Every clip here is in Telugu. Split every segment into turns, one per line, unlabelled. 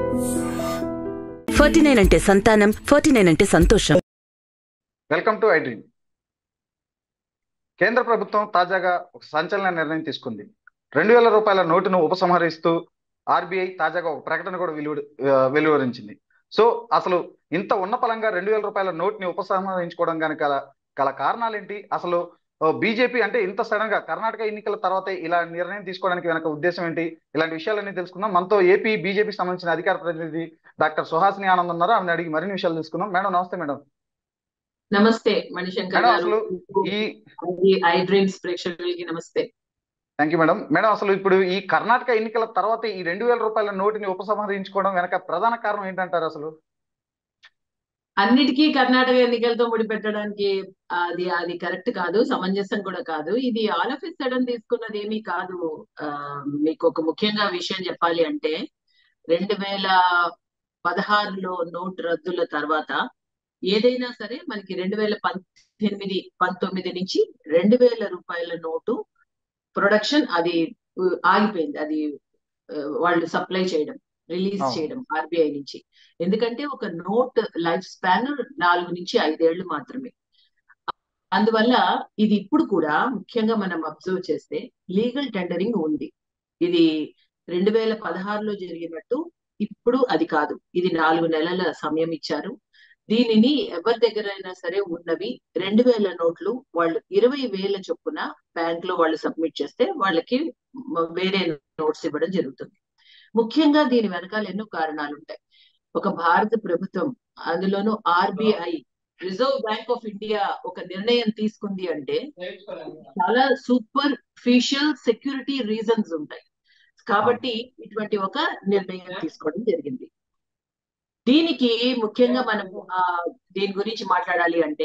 ఫార్టీ నైన్ అంటే సంతానం ఫార్టీ నైన్ అంటే సంతోషం
వెల్కమ్ టు ఐ డ్రీమ్ కేంద్ర ప్రభుత్వం తాజాగా ఒక సంచలన నిర్ణయం తీసుకుంది రెండు వేల రూపాయల నోటును ఉపసంహరిస్తూ ఆర్బీఐ తాజాగా ఒక ప్రకటన కూడా వెలువ ఆ, వెలువరించింది సో అసలు ఇంత ఉన్నపలంగా రెండు వేల రూపాయల నోట్ని ఉపసంహరించుకోవడం కనుక గల కారణాలు ఏంటి అసలు బీజేపీ అంటే ఇంత సడన్ గా కర్ణాటక ఎన్నికల తర్వాత ఇలా నిర్ణయం తీసుకోవడానికి వెనక ఉద్దేశం ఏంటి ఇలాంటి విషయాలన్నీ తెలుసుకుందాం మనతో ఏపీ బీజేపీ సంబంధించిన అధికార ప్రతినిధి డాక్టర్ సుహాసిని ఆనంద్ ఉన్నారు ఆమెను అడిగి మరిన్ని విషయాలు తెలుసుకుందాం మేడం నమస్తే మేడం
నమస్తే మణిశంకర్
మేడం
గారు
అసలు ఈ
ఈ ఐ డ్రీమ్స్ ప్రేక్షకులకి నమస్తే
థ్యాంక్ యూ మేడం మేడం అసలు ఇప్పుడు ఈ కర్ణాటక ఎన్నికల తర్వాత ఈ రెండు వేల రూపాయల నోటుని ఉపసంహరించుకోవడం వెనక ప్రధాన కారణం ఏంటంటారు అసలు
అన్నిటికీ కర్ణాటక ఎన్నికలతో ముడిపెట్టడానికి అది అది కరెక్ట్ కాదు సమంజసం కూడా కాదు ఇది ఆల్ ఆఫ్ సడన్ తీసుకున్నది ఏమీ కాదు ఆ, మీకు ఒక ముఖ్యంగా విషయం చెప్పాలి అంటే రెండు వేల పదహారులో నోట్ రద్దుల తర్వాత ఏదైనా సరే మనకి రెండు వేల పద్దెనిమిది పంతొమ్మిది నుంచి రెండు వేల రూపాయల నోటు ప్రొడక్షన్ అది ఉ, ఆగిపోయింది అది ఆ, వాళ్ళు సప్లై చేయడం రిలీజ్
అవును.
చేయడం ఆర్బీఐ నుంచి ఎందుకంటే ఒక నోట్ లైఫ్ స్పాన్ నాలుగు నుంచి ఐదేళ్లు మాత్రమే అందువల్ల ఇది ఇప్పుడు కూడా ముఖ్యంగా మనం అబ్జర్వ్ చేస్తే లీగల్ టెండరింగ్ ఉంది ఇది రెండు వేల పదహారులో జరిగినట్టు ఇప్పుడు అది కాదు ఇది నాలుగు నెలల సమయం ఇచ్చారు దీనిని ఎవరి దగ్గరైనా సరే ఉన్నవి రెండు వేల నోట్లు వాళ్ళు ఇరవై వేల చొప్పున బ్యాంక్ లో వాళ్ళు సబ్మిట్ చేస్తే వాళ్ళకి మ- వేరే నోట్స్ ఇవ్వడం జరుగుతుంది ముఖ్యంగా దీని వెనకాల ఎన్నో కారణాలు ఉంటాయి ఒక భారత ప్రభుత్వం అందులోనూ RBI reserve bank of India ఒక నిర్ణయం తీసుకుంది అంటే చాలా సూపర్ ఫిషియల్ సెక్యూరిటీ రీజన్స్ ఉంటాయి కాబట్టి ఇటువంటి ఒక నిర్ణయం తీసుకోవడం జరిగింది దీనికి ముఖ్యంగా మనం ఆ దీని గురించి మాట్లాడాలి అంటే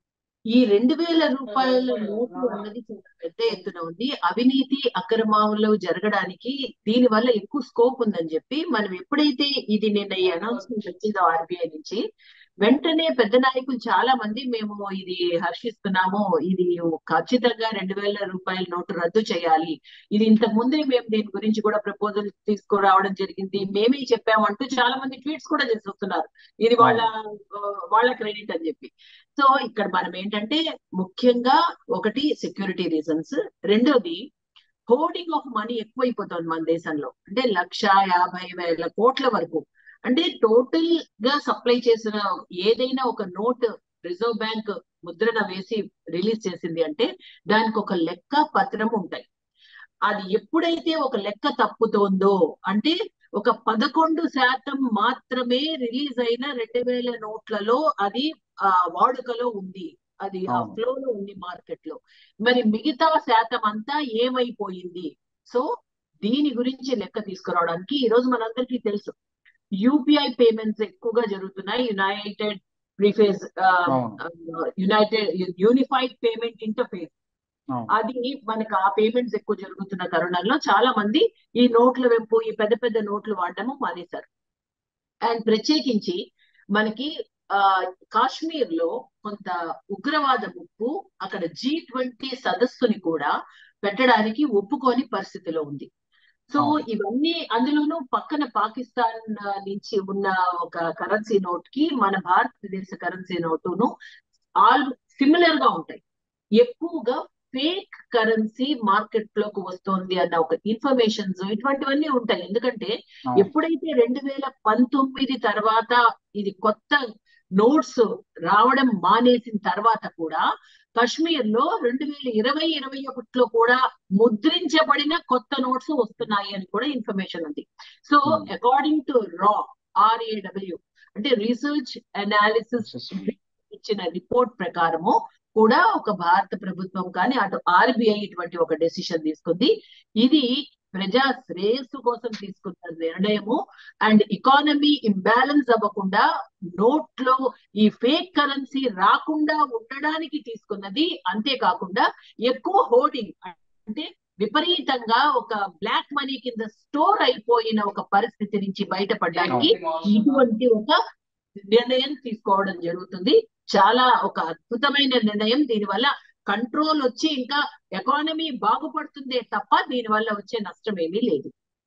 ఈ రెండు వేల రూపాయల నోట్లు అన్నది చాలా పెద్ద ఎత్తున ఉంది అవినీతి అక్రమాలు జరగడానికి దీని వల్ల ఎక్కువ స్కోప్ ఉందని చెప్పి మనం ఎప్పుడైతే ఇది నిన్న ఈ అనౌన్స్మెంట్ వచ్చిందో ఆర్బీఐ నుంచి వెంటనే పెద్ద నాయకులు చాలా మంది మేము ఇది హర్షిస్తున్నాము ఇది ఖచ్చితంగా రెండు వేల రూపాయల నోటు రద్దు చేయాలి ఇది ఇంతకు ముందే మేము దీని గురించి కూడా ప్రపోజల్ తీసుకురావడం జరిగింది మేమే చెప్పామంటూ చాలా మంది ట్వీట్స్ కూడా చేసి వస్తున్నారు ఇది వాళ్ళ ఆ, వాళ్ళ క్రెడిట్ అని చెప్పి సో ఇక్కడ మనం ఏంటంటే ముఖ్యంగా ఒకటి సెక్యూరిటీ రీజన్స్ రెండోది హోర్డింగ్ ఆఫ్ మనీ ఎక్కువైపోతుంది మన దేశంలో అంటే లక్ష యాభై వేల కోట్ల వరకు అంటే టోటల్ గా సప్లై చేసిన ఏదైనా ఒక నోట్ రిజర్వ్ బ్యాంక్ ముద్రణ వేసి రిలీజ్ చేసింది అంటే దానికి ఒక లెక్క పత్రం ఉంటాయి అది ఎప్పుడైతే ఒక లెక్క తప్పుతోందో అంటే ఒక పదకొండు శాతం మాత్రమే రిలీజ్ అయిన రెండు వేల నోట్లలో అది ఆ వాడుకలో ఉంది అది ఆ
అవును.
ఫ్లో లో ఉంది మార్కెట్ లో మరి మిగతా శాతం అంతా ఏమైపోయింది సో దీని గురించి లెక్క తీసుకురావడానికి ఈ రోజు మనందరికీ తెలుసు యూపీఐ పేమెంట్స్ ఎక్కువగా జరుగుతున్నాయి యునైటెడ్ ప్రీఫేస్
అవును.
యునైటెడ్ యూనిఫైడ్ పేమెంట్ ఇంటర్ఫేస్
అవును.
అది మనకు ఆ పేమెంట్స్ ఎక్కువ జరుగుతున్న తరుణంలో చాలా మంది ఈ నోట్ల వెంపు ఈ పెద్ద పెద్ద నోట్లు వాడడము మానేశారు అండ్ ప్రత్యేకించి మనకి ఆ కాశ్మీర్ లో కొంత ఉగ్రవాద ముప్పు అక్కడ జీ ట్వంటీ సదస్సుని కూడా పెట్టడానికి ఒప్పుకోని పరిస్థితిలో ఉంది సో
అవును.
ఇవన్నీ అందులోనూ పక్కన పాకిస్తాన్ ఆ, నుంచి ఉన్న ఒక కరెన్సీ నోట్ కి మన భారతదేశ కరెన్సీ నోటును ఆల్ సిమిలర్ గా ఉంటాయి ఎక్కువగా ఫేక్ కరెన్సీ మార్కెట్ లోకి వస్తోంది అన్న ఒక ఇన్ఫర్మేషన్స్ ఇటువంటివన్నీ ఉంటాయి ఎందుకంటే
అవును.
ఎప్పుడైతే రెండు వేల పంతొమ్మిది తర్వాత ఇది కొత్త నోట్స్ రావడం మానేసిన తర్వాత కూడా కశ్మీర్ లో రెండు వేల ఇరవై ఇరవై ఒకటిలో కూడా ముద్రించబడిన కొత్త నోట్స్ వస్తున్నాయి అని కూడా ఇన్ఫర్మేషన్ ఉంది సో
Hmm.
అకార్డింగ్ టు రా ఆర్ఏడబ్ల్యూ అంటే రీసెర్చ్ అనాలిసిస్ ఇచ్చిన రిపోర్ట్ ప్రకారము కూడా ఒక భారత ప్రభుత్వం కానీ అటు ఆర్బిఐ ఇటువంటి ఒక డెసిషన్ తీసుకుంది ఇది ప్రజా శ్రేయస్సు కోసం తీసుకున్న నిర్ణయము అండ్ ఎకానమీ ఇంబ్యాలెన్స్ అవ్వకుండా నోట్లో ఈ ఫేక్ కరెన్సీ రాకుండా ఉండడానికి తీసుకున్నది అంతేకాకుండా ఎక్కువ హోర్డింగ్ అంటే విపరీతంగా ఒక బ్లాక్ మనీ కింద స్టోర్ అయిపోయిన ఒక పరిస్థితి నుంచి బయటపడడానికి ఇటువంటి ఒక నిర్ణయం తీసుకోవడం జరుగుతుంది చాలా ఒక అద్భుతమైన నిర్ణయం దీనివల్ల కంట్రోల్ వచ్చి ఇంకా ఎకానమీ బాగుపడుతుందే తప్ప దీనివల్ల వచ్చే నష్టం ఏమీ లేదు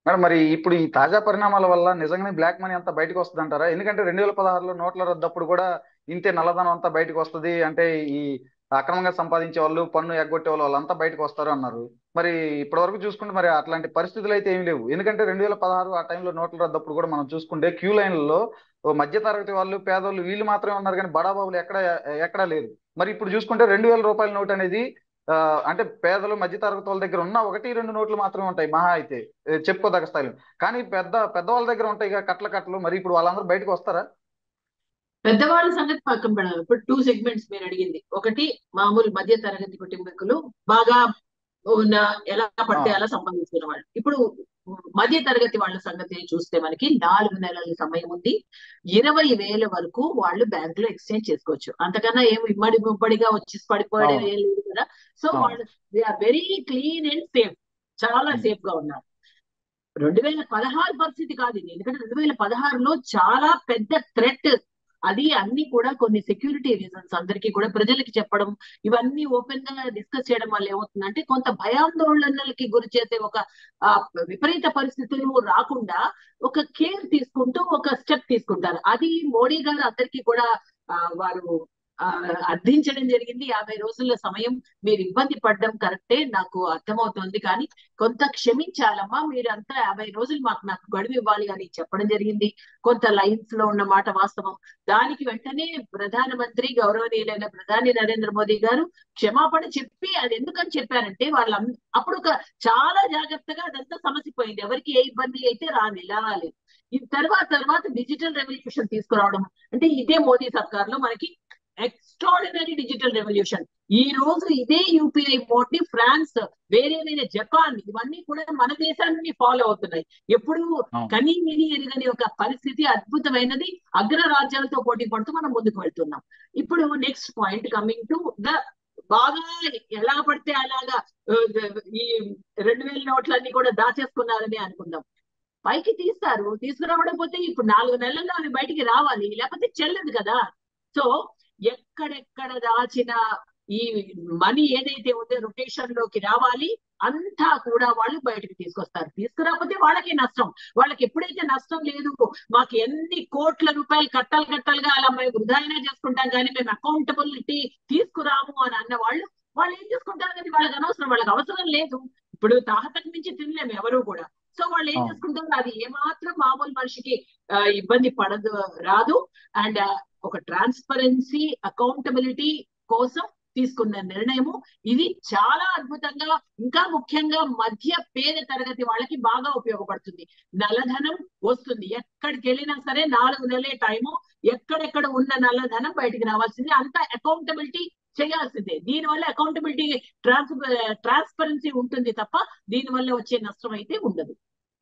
మేడం మరి ఇప్పుడు ఈ తాజా పరిణామాల వల్ల నిజంగానే బ్లాక్ మనీ అంతా బయటకు వస్తుంది అంటారా ఎందుకంటే రెండు వేల పదహారులో నోట్ల రద్దప్పుడు కూడా ఇంతే నల్లధనం అంతా బయటకు వస్తుంది అంటే ఈ అక్రమంగా సంపాదించే వాళ్ళు పన్ను ఎగ్గొట్టే వాళ్ళు వాళ్ళంతా బయటకు వస్తారు అన్నారు మరి ఇప్పటి వరకు చూసుకుంటే మరి అట్లాంటి పరిస్థితులు అయితే ఏమి లేవు ఎందుకంటే రెండు వేల పదహారు ఆ టైంలో నోట్ల రద్దప్పుడు కూడా మనం చూసుకుంటే క్యూ లైన్లలో మధ్య తరగతి వాళ్ళు పేదోళ్ళు వీళ్ళు మాత్రమే ఉన్నారు కానీ బడాబాబులు ఎక్కడ ఎక్కడా లేరు మరి ఇప్పుడు చూసుకుంటే రెండు వేల రూపాయల నోట్ అనేది ఆ, అంటే పేదలు మధ్య తరగతి వాళ్ళ దగ్గర ఉన్న ఒకటి రెండు నోట్లు మాత్రమే ఉంటాయి మహా అయితే ఏ, చెప్పుకోదగ్గ స్థాయిలో కానీ పెద్ద పెద్దవాళ్ళ దగ్గర ఉంటాయి ఇక కట్ల కట్టలు మరి ఇప్పుడు వాళ్ళందరూ బయటకు వస్తారా
పెద్దవాళ్ళ సంగతి పక్కన పెడదాం ఇప్పుడు టూ సెగ్మెంట్స్ మీరు అడిగింది ఒకటి మామూలు మధ్య తరగతి కుటుంబీకులు బాగా ఉన్న ఎలా పడితే
ఆ.
అలా సంపాదించుకున్న వాళ్ళు ఇప్పుడు మధ్య తరగతి వాళ్ళ సంగతి చూస్తే మనకి నాలుగు నెలల సమయం ఉంది ఇరవై వేల వరకు వాళ్ళు బ్యాంక్ లో ఎక్స్చేంజ్ చేసుకోవచ్చు అంతకన్నా ఏమి ఇమ్మడి ముబ్బడిగా వచ్చి పడిపోవడం
అవును.
ఏం లేదు కదా సో
అవును.
వాళ్ళు they are very clean and safe చాలా
Hmm.
సేఫ్ గా ఉన్నారు రెండు వేల పదహారు పరిస్థితి కాదు ఇది ఎందుకంటే రెండు వేల పదహారులో చాలా పెద్ద థ్రెట్ అది అన్ని కూడా కొన్ని సెక్యూరిటీ రీజన్స్ అందరికీ కూడా ప్రజలకి చెప్పడం ఇవన్నీ ఓపెన్ గా డిస్కస్ చేయడం వల్ల ఏమవుతుందంటే కొంత భయాందోళనలకి గురి చేసే ఒక ఆ, విపరీత పరిస్థితులు రాకుండా ఒక కేర్ తీసుకుంటూ ఒక స్టెప్ తీసుకుంటారు అది మోడీ గారు అందరికీ కూడా ఆ, వారు ఆ, అర్థించడం జరిగింది యాభై రోజుల సమయం మీరు ఇబ్బంది పడడం కరెక్టే నాకు అర్థమవుతోంది కానీ కొంత క్షమించాలమ్మా మీరంతా యాభై రోజులు మాకు నాకు గడువు ఇవ్వాలి అని చెప్పడం జరిగింది కొంత లైన్స్ లో ఉన్న మాట వాస్తవం దానికి వెంటనే ప్రధానమంత్రి గౌరవనీయులైన ప్రధాని నరేంద్ర మోదీ గారు క్షమాపణ చెప్పి అది ఎందుకని చెప్పారంటే వాళ్ళ అప్పుడు ఒక చాలా జాగ్రత్తగా అదంతా సమసిపోయింది ఎవరికి ఏ ఇబ్బంది అయితే రాని రాలేదు ఈ తర్వాత తర్వాత డిజిటల్ రెవల్యూషన్ తీసుకురావడం అంటే ఇదే మోదీ సర్కార్ లో మనకి ఎక్స్ట్రాడినరీ డిజిటల్ రెవల్యూషన్ ఈ రోజు ఇదే యూపీఐ మోడ్ ని ఫ్రాన్స్ వేరే వేరే జపాన్ ఇవన్నీ కూడా మన దేశాన్ని ఫాలో అవుతున్నాయి ఎప్పుడు
అవును.
కనీ విని ఎరుగని ఒక పరిస్థితి అద్భుతమైనది అగ్రరాజ్యాలతో పోటీ పడుతూ మనం ముందుకు వెళ్తున్నాం ఇప్పుడు next point coming to the బాగా ఎలా పడితే అలాగా ఆ, ఈ రెండు వేల నోట్లన్నీ కూడా దాచేసుకున్నారని అనుకుందాం పైకి తీస్తారు తీసుకురావడం పోతే ఇప్పుడు నాలుగు నెలల్లో అవి బయటికి రావాలి లేకపోతే చెల్లదు కదా సో ఎక్కడెక్కడ దాచిన ఈ మనీ ఏదైతే ఉందో రొటేషన్ లోకి రావాలి అంతా కూడా వాళ్ళు బయటకు తీసుకొస్తారు తీసుకురాకపోతే వాళ్ళకి నష్టం వాళ్ళకి ఎప్పుడైతే నష్టం లేదు మాకు ఎన్ని కోట్ల రూపాయలు కట్టలు కట్టలుగా అలా మేము వృధా అయినా చేసుకుంటాం కానీ మేము అకౌంటబిలిటీ తీసుకురాము అని అన్న వాళ్ళు వాళ్ళు ఏం చేసుకుంటారు అనేది వాళ్ళకి అనవసరం వాళ్ళకి అవసరం లేదు ఇప్పుడు తాహతకు మించి తినలేము ఎవరు కూడా సో వాళ్ళు ఏం
అవును.
చేసుకుంటారు అది ఏమాత్రం మామూలు మనిషికి ఆ, ఇబ్బంది పడదు రాదు అండ్ ఒక ట్రాన్స్పరెన్సీ అకౌంటబిలిటీ కోసం తీసుకున్న నిర్ణయము ఇది చాలా అద్భుతంగా ఇంకా ముఖ్యంగా మధ్య పేద తరగతి వాళ్ళకి బాగా ఉపయోగపడుతుంది నల్లధనం వస్తుంది ఎక్కడికి వెళ్ళినా సరే నాలుగు నెలలే టైము ఎక్కడెక్కడ ఉన్న నల్లధనం బయటికి రావాల్సింది అంత అకౌంటబిలిటీ చేయాల్సిందే దీనివల్ల అకౌంటబిలిటీ ట్రాన్స్ ట్రాన్స్పరెన్సీ ఉంటుంది తప్ప దీనివల్ల వచ్చే నష్టం అయితే ఉండదు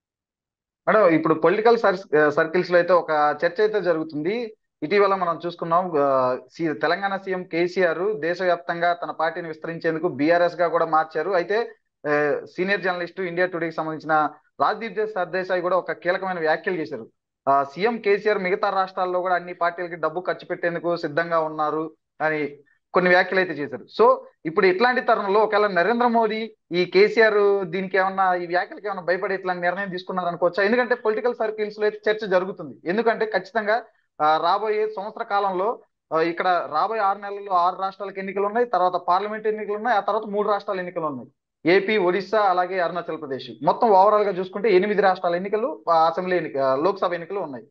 మేడం ఇప్పుడు పొలిటికల్ సర్కిల్స్ లో అయితే ఒక చర్చ అయితే జరుగుతుంది ఇటీవల మనం చూసుకున్నాం ఆ, సి- తెలంగాణ సీఎం కేసీఆర్ దేశవ్యాప్తంగా తన పార్టీని విస్తరించేందుకు బీఆర్ఎస్ గా కూడా మార్చారు అయితే ఆ, సీనియర్ జర్నలిస్టు ఇండియా టుడేకి సంబంధించిన రాజ్దీప్ దేశ్ సర్దేశాయ్ కూడా ఒక కీలకమైన వ్యాఖ్యలు చేశారు ఆ, సీఎం కేసీఆర్ మిగతా రాష్ట్రాల్లో కూడా అన్ని పార్టీలకి డబ్బు ఖర్చు పెట్టేందుకు సిద్ధంగా ఉన్నారు అని కొన్ని వ్యాఖ్యలు అయితే చేశారు సో ఇప్పుడు ఇట్లాంటి తరుణంలో ఒకవేళ నరేంద్ర మోదీ ఈ కేసీఆర్ దీనికి ఏమన్నా ఈ వ్యాఖ్యలకి ఏమన్నా భయపడి ఇట్లాంటి నిర్ణయం తీసుకున్నారు అనుకోవచ్చా ఎందుకంటే పొలిటికల్ సర్కిల్స్ లో అయితే చర్చ జరుగుతుంది ఎందుకంటే ఖచ్చితంగా ఆ, రాబోయే సంవత్సర కాలంలో ఆ, ఇక్కడ రాబోయే ఆరు నెలల్లో ఆరు రాష్ట్రాలకు ఎన్నికలు ఉన్నాయి తర్వాత పార్లమెంట్ ఎన్నికలు ఉన్నాయి ఆ తర్వాత మూడు రాష్ట్రాల ఎన్నికలు ఉన్నాయి ఏపీ ఒడిశా అలాగే అరుణాచల్ ప్రదేశ్ మొత్తం ఓవరాల్ గా చూసుకుంటే ఎనిమిది రాష్ట్రాల ఎన్నికలు ఆ, అసెంబ్లీ ఎన్నిక ఆ, లోక్సభ ఎన్నికలు ఉన్నాయి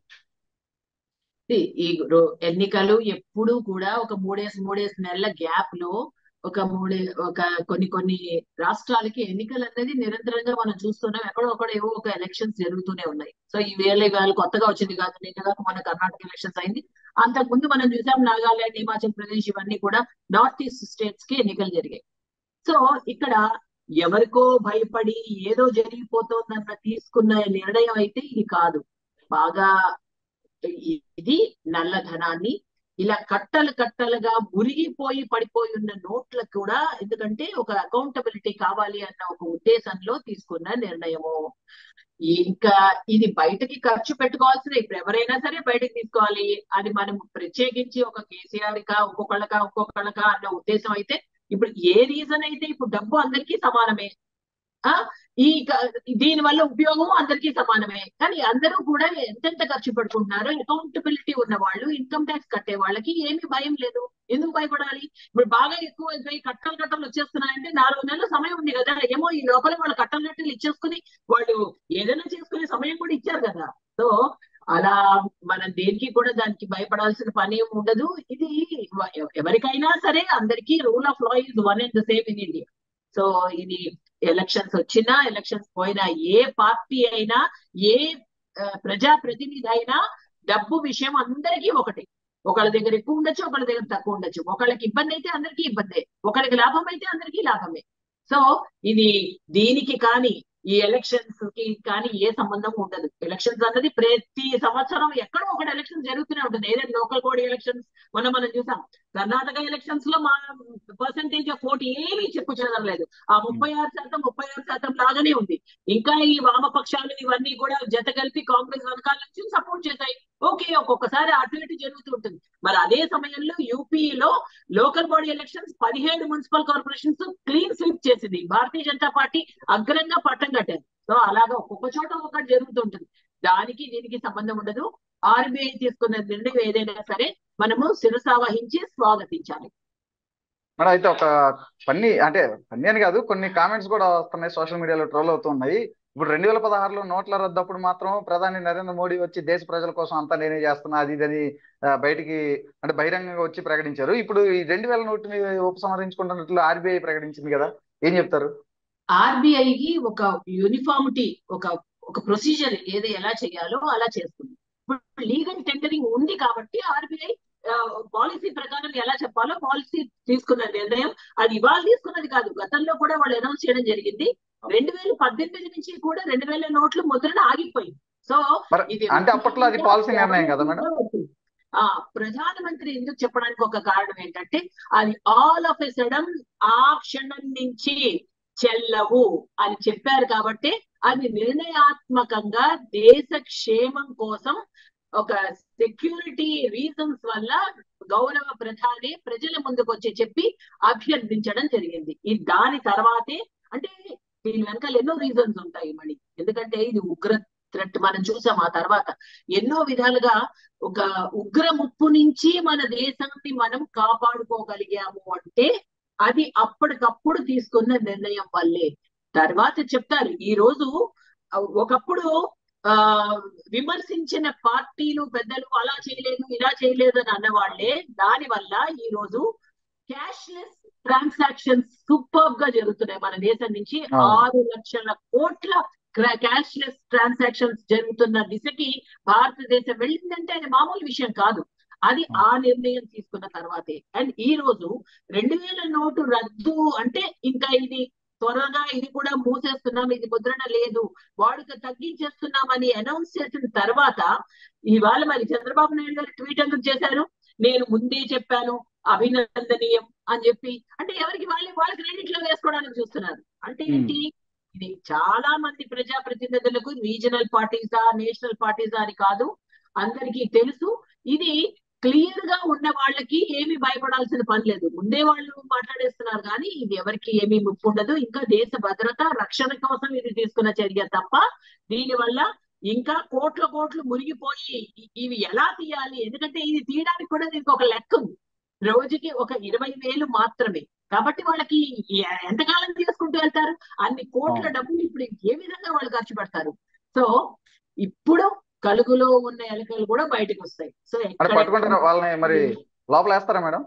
ఈ ఈ రో- ఎన్నికలు ఎప్పుడూ కూడా ఒక మూడేసి మూడేసి నెలల గ్యాప్ లో ఒక మూడే ఒక కొన్ని కొన్ని రాష్ట్రాలకి ఎన్నికలు అనేది నిరంతరంగా మనం చూస్తున్నాం ఎక్కడో ఒకడ ఏవో ఒక ఎలక్షన్స్ జరుగుతూనే ఉన్నాయి సో ఈ వేళ ఇవాళ కొత్తగా వచ్చింది కాదు నిన్నగాక మన కర్ణాటక ఎలక్షన్స్ అయింది అంతకు ముందు మనం చూసాం నాగాలాండ్ హిమాచల్ ప్రదేశ్ ఇవన్నీ కూడా నార్త్ ఈస్ట్ స్టేట్స్ కి ఎన్నికలు జరిగాయి సో ఇక్కడ ఎవరికో భయపడి ఏదో జరిగిపోతోందన్న తీసుకున్న నిర్ణయం అయితే ఇది కాదు బాగా ఇ- ఇది నల్లధనాన్ని ఇలా కట్టలు కట్టలుగా మురిగిపోయి పడిపోయి ఉన్న నోట్లకు కూడా ఎందుకంటే ఒక అకౌంటబిలిటీ కావాలి అన్న ఒక ఉద్దేశంలో తీసుకున్న నిర్ణయము ఇంకా ఇది బయటకి ఖర్చు పెట్టుకోవాల్సిన ఇప్పుడు ఎవరైనా సరే బయటకు తీసుకోవాలి అది మనం ప్రత్యేకించి ఒక కేసీఆర్ కా ఒక్కొక్కళ్ళకా ఒక్కొక్కళ్ళకా అన్న ఉద్దేశం అయితే ఇప్పుడు ఏ రీజన్ అయితే ఇప్పుడు డబ్బు అందరికీ సమానమే ఆ ఈ దీని వల్ల ఉపయోగం అందరికీ సమానమే కానీ అందరూ కూడా ఎంతెంత ఖర్చు పెట్టుకుంటున్నారో అకౌంటబిలిటీ ఉన్న వాళ్ళు ఇన్కమ్ ట్యాక్స్ కట్టే వాళ్ళకి ఏమీ భయం లేదు ఎందుకు భయపడాలి ఇప్పుడు బాగా ఎక్కువ అయిపోయి కట్టలు కట్టలు వచ్చేస్తున్నాయంటే నాలుగు నెలల సమయం ఉంది కదా ఏమో ఈ లోపల వాళ్ళు కట్టలు కట్టలు ఇచ్చేసుకుని వాళ్ళు ఏదైనా చేసుకునే సమయం కూడా ఇచ్చారు కదా సో అలా మనం దేనికి కూడా దానికి భయపడాల్సిన పని ఏమి ఉండదు ఇది ఎవరికైనా సరే అందరికీ rule of law is one and the same in India so ఇది ఎలక్షన్స్ వచ్చినా ఎలక్షన్స్ పోయినా ఏ పార్టీ అయినా ఏ ప్రజా ప్రతినిధి అయినా డబ్బు విషయం అందరికీ ఒకటి ఒకళ్ళ దగ్గర ఎక్కువ ఉండొచ్చు ఒకళ్ళ దగ్గర తక్కువ ఉండొచ్చు ఒకళ్ళకి ఇబ్బంది అయితే అందరికీ ఇబ్బందే ఒకళ్ళకి లాభం అయితే అందరికీ లాభమే సో ఇది దీనికి కానీ ఈ ఎలక్షన్స్ కి కానీ ఏ సంబంధం ఉండదు ఎలక్షన్స్ అన్నది ప్రతి సంవత్సరం ఎక్కడో ఒకటి ఎలక్షన్ జరుగుతూనే ఉంటుంది ఏదైనా లోకల్ బాడీ ఎలక్షన్స్ మొన్న మనం చూసాం కర్ణాటక ఎలక్షన్స్ లో మా పర్సంటేజ్ ఆఫ్ ఓట్ ఏమీ చెప్పు లేదు ఆ ముప్పై ఆరు శాతం ముప్పై ఆరు శాతం లాగానే ఉంది ఇంకా ఈ వామపక్షాలు ఇవన్నీ కూడా జత కలిపి కాంగ్రెస్ వెనకాల నుంచి సపోర్ట్ చేశాయి ఓకే ఒక్కొక్కసారి అటు ఇటు జరుగుతూ ఉంటుంది మరి అదే సమయంలో యూపీలో లోకల్ బాడీ ఎలక్షన్స్ పదిహేడు మున్సిపల్ కార్పొరేషన్స్ క్లీన్ స్వీప్ చేసింది భారతీయ జనతా పార్టీ అగ్రంగా పట్టం కట్టారు సో అలాగా ఒక్కొక్క చోట ఒక్కటి జరుగుతుంటుంది దానికి దీనికి సంబంధం ఉండదు ఆర్బీఐ తీసుకున్న నిర్ణయం ఏదైనా సరే మనము శిరసావహించి స్వాగతించాలి
మేడం అయితే ఒక పన్ని అంటే పన్ని అని కాదు కొన్ని కామెంట్స్ కూడా వస్తున్నాయి సోషల్ మీడియాలో ట్రోల్ అవుతున్నాయి ఇప్పుడు రెండు వేల పదహారులో నోట్ల రద్దప్పుడు మాత్రం ప్రధాని నరేంద్ర మోడీ వచ్చి దేశ ప్రజల కోసం అంతా నేనే చేస్తున్నా అది ఇదని బయటికి అంటే బహిరంగంగా వచ్చి ప్రకటించారు ఇప్పుడు ఈ రెండు వేల నోటుని ఉపసంహరించుకుంటున్నట్లు ఆర్బీఐ ప్రకటించింది కదా ఏం చెప్తారు
ఆర్బీఐకి ఒక యూనిఫామిటీ ఒక ఒక ప్రొసీజర్ ఏదో ఎలా చేయాలో అలా చేస్తుంది ఇప్పుడు లీగల్ టెండరింగ్ ఉంది కాబట్టి ఆర్బీఐ పాలసీ ప్రకారం ఎలా చెప్పాలో పాలసీ తీసుకున్న నిర్ణయం అది ఇవాళ తీసుకున్నది కాదు గతంలో కూడా వాళ్ళు అనౌన్స్ చేయడం జరిగింది రెండు వేల పద్దెనిమిది నుంచి కూడా రెండు వేల నోట్లు ముద్రణ ఆగిపోయింది సో
ఇది అంటే అప్పట్లో అది పాలసీ నిర్ణయం కదా మేడం
ఆ ప్రధానమంత్రి ఎందుకు చెప్పడానికి ఒక కారణం ఏంటంటే అది ఆల్ ఆఫ్ ఎ సడన్ ఆ క్షణం నుంచి చెల్లవు అని చెప్పారు కాబట్టి అది నిర్ణయాత్మకంగా దేశ క్షేమం కోసం ఒక సెక్యూరిటీ రీజన్స్ వల్ల గౌరవ ప్రధాని ప్రజల ముందుకు వచ్చి చెప్పి అభ్యర్థించడం జరిగింది ఈ దాని తర్వాతే అంటే దీని వెనకాల ఎన్నో రీజన్స్ ఉంటాయి మణి ఎందుకంటే ఇది ఉగ్ర థ్రెట్ మనం చూసాం ఆ తర్వాత ఎన్నో విధాలుగా ఒక ఉగ్ర ముప్పు నుంచి మన దేశాన్ని మనం కాపాడుకోగలిగాము అంటే అది అప్పటికప్పుడు తీసుకున్న నిర్ణయం వల్లే తర్వాత చెప్తారు ఈ రోజు ఒకప్పుడు ఆ విమర్శించిన పార్టీలు పెద్దలు అలా చేయలేదు ఇలా చేయలేదు అని అన్నవాళ్లే దాని వల్ల ఈ రోజు క్యాష్లెస్ ట్రాన్సాక్షన్స్ సూపర్ గా జరుగుతున్నాయి మన దేశం నుంచి ఆరు లక్షల కోట్ల క్యాష్లెస్ ట్రాన్సాక్షన్స్ జరుగుతున్న దిశకి భారతదేశం వెళ్ళిందంటే అది మామూలు విషయం కాదు అది ఆ నిర్ణయం తీసుకున్న తర్వాతే అండ్ ఈ రోజు రెండు వేల నోటు రద్దు అంటే ఇంకా ఇది త్వరగా ఇది కూడా మూసేస్తున్నాం ఇది ముద్రణ లేదు వాడుక తగ్గించేస్తున్నామని అనౌన్స్ చేసిన తర్వాత ఇవాళ మరి చంద్రబాబు నాయుడు గారు ట్వీట్ ఎందుకు చేశారు నేను ముందే చెప్పాను అభినందనీయం అని చెప్పి అంటే ఎవరికి వాళ్ళే వాళ్ళ క్రెడిట్ లో వేసుకోవడానికి చూస్తున్నారు అంటే ఏంటి ఇది చాలా మంది ప్రజా ప్రతినిధులకు రీజనల్ పార్టీసా నేషనల్ పార్టీసా అని కాదు అందరికీ తెలుసు ఇది క్లియర్ గా ఉన్న వాళ్ళకి ఏమి భయపడాల్సిన పని లేదు ముందే వాళ్ళు మాట్లాడేస్తున్నారు కానీ ఇది ఎవరికి ఏమీ ముప్పు ఉండదు ఇంకా దేశ భద్రత రక్షణ కోసం ఇది తీసుకున్న చర్య తప్ప దీని వల్ల ఇంకా కోట్ల కోట్లు మునిగిపోయి ఇవి ఎలా తీయాలి ఎందుకంటే ఇది తీయడానికి కూడా దీనికి ఒక లెక్క ఉంది రోజుకి ఒక ఇరవై వేలు మాత్రమే కాబట్టి వాళ్ళకి ఎంతకాలం తీసుకుంటూ వెళ్తారు అన్ని కోట్ల డబ్బులు ఇప్పుడు ఏ విధంగా వాళ్ళు ఖర్చు పెడతారు సో ఇప్పుడు కలుగులో ఉన్న ఎలకలు కూడా బయటకు వస్తాయి సో
పట్టుకుంటారా వాళ్ళని మరి లోపల వేస్తారా మేడం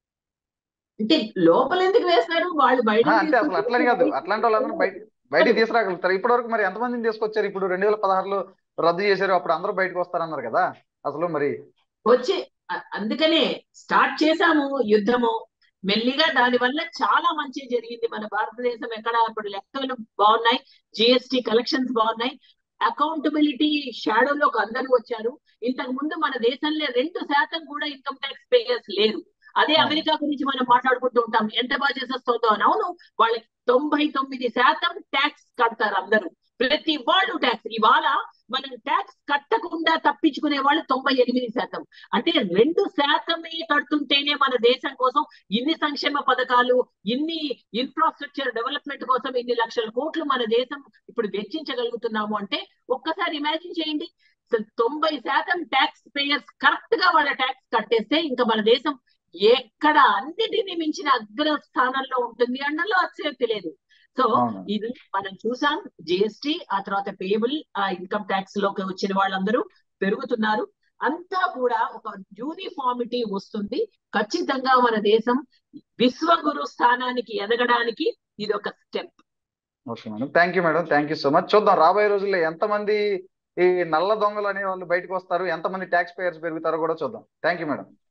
అంటే లోపల ఎందుకు వేస్తారు వాళ్ళు బయట
అంటే అసలు అట్లని కాదు అట్లాంటి వాళ్ళందరూ బయట బయటికి తీసుకురాగలుగుతారు ఇప్పటి వరకు మరి ఎంతమందిని తీసుకొచ్చారు ఇప్పుడు రెండు వేల పదహారులో రద్దు చేశారు అప్పుడు అందరూ బయటకు వస్తారన్నారు కదా అసలు మరి
వచ్చి అందుకనే స్టార్ట్ చేశాము యుద్ధము మెల్లిగా దాని వల్ల చాలా మంచి జరిగింది మన భారతదేశం ఎక్కడ ఇప్పుడు లెక్కలు బాగున్నాయి జిఎస్టి కలెక్షన్స్ బాగున్నాయి అకౌంటబిలిటీ షాడోలోకి అందరూ వచ్చారు ఇంతకు ముందు మన దేశంలో రెండు శాతం కూడా ఇన్కమ్ ట్యాక్స్ పేయర్స్ లేరు అదే అమెరికా గురించి మనం మాట్లాడుకుంటూ ఉంటాం ఎంత బాగా చేసేస్తుందో అని అవును వాళ్ళకి తొంభై తొమ్మిది శాతం ట్యాక్స్ కడతారు అందరూ ప్రతి వాళ్ళు ట్యాక్స్ ఇవాళ మనం ట్యాక్స్ కట్టకుండా తప్పించు కట్టించుకునే వాళ్ళు తొంభై ఎనిమిది శాతం అంటే రెండు శాతమే కడుతుంటేనే మన దేశం కోసం ఇన్ని సంక్షేమ పథకాలు ఇన్ని ఇన్ఫ్రాస్ట్రక్చర్ డెవలప్మెంట్ కోసం ఇన్ని లక్షల కోట్లు మన దేశం ఇప్పుడు వెచ్చించగలుగుతున్నాము అంటే ఒక్కసారి ఇమాజిన్ చేయండి అసలు తొంభై శాతం ట్యాక్స్ పేయర్స్ కరెక్ట్ గా వాళ్ళ ట్యాక్స్ కట్టేస్తే ఇంకా మన దేశం ఎక్కడ అన్నిటిని మించిన అగ్ర స్థానంలో ఉంటుంది అనడంలో అతిశయోక్తి లేదు సో
అవును
ఇది మనం చూసాం జిఎస్టి ఆ తర్వాత పేబుల్ ఆ ఇన్కమ్ ట్యాక్స్ లోకి వచ్చిన వాళ్ళందరూ పెరుగుతున్నారు అంతా కూడా ఒక యూనిఫార్మిటీ వస్తుంది ఖచ్చితంగా మన దేశం విశ్వగురు స్థానానికి ఎదగడానికి ఇది ఒక step
okay madam thank you madam thank you so much చూద్దాం రాబోయే రోజుల్లో ఎంతమంది ఈ నల్ల దొంగలు అనే వాళ్ళు బయటకు వస్తారు ఎంతమంది ట్యాక్స్ పేయర్స్ పెరుగుతారో కూడా చూద్దాం థ్యాంక్ యూ మేడం